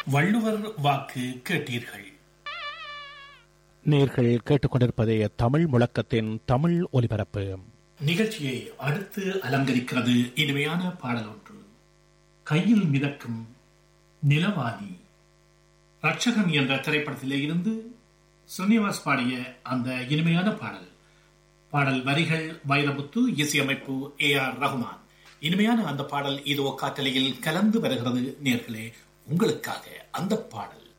வள்ளுவர் வாக்கு கேட்டீர்கள் நேர்கள் கேட்டுக்கொண்டிருப்பதே தமிழ் முழக்கத்தின் தமிழ் ஒலிபரப்பு நிகழ்ச்சியை அடுத்து அலங்கரிக்கிறது இனிமையான பாடல் ஒன்று கையில் மிதக்கும் நிலவாணி ரட்சகன் என்ற திரைப்படத்திலே இருந்து ஸ்ரீனிவாஸ் பாடிய அந்த இனிமையான பாடல் பாடல் வரிகள் வைரமுத்து இசையமைப்பு ஏ ஆர் ரகுமான் இனிமையான அந்த பாடல் இதோ காட்டலையில் கலந்து வருகிறது நேர்களே உங்களுக்காக அந்த பாடல்